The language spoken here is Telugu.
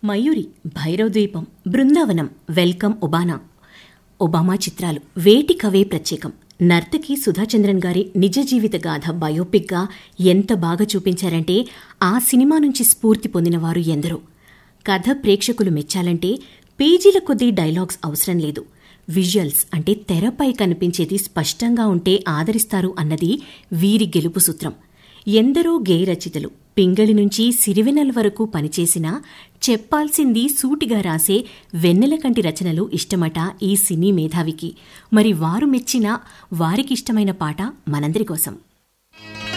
మయూరి భైరవ్ ద్వీపం బృందావనం వెల్కమ్ ఒబానా ఒబామా చిత్రాలు వేటికవే ప్రత్యేకం నర్తకి సుధాచంద్రన్ గారి నిజ జీవిత గాథ బయోపిక్గా ఎంత బాగా చూపించారంటే ఆ సినిమా నుంచి స్ఫూర్తి పొందిన వారు ఎందరో కథ ప్రేక్షకులు మెచ్చాలంటే పేజీల కొద్దీ డైలాగ్స్ అవసరం లేదు విజువల్స్ అంటే తెరపై కనిపించేది స్పష్టంగా ఉంటే ఆదరిస్తారు అన్నది వీరి గెలుపు సూత్రం ఎందరో గేయ రచయితలు పింగళి నుంచి సిరివెన్నెల వరకు పనిచేసినా చెప్పాల్సింది సూటిగా రాసే వెన్నెలకంటి రచనలు ఇష్టమట ఈ సినీ మేధావికి మరి వారు మెచ్చిన వారికిష్టమైన పాట మనందరి కోసం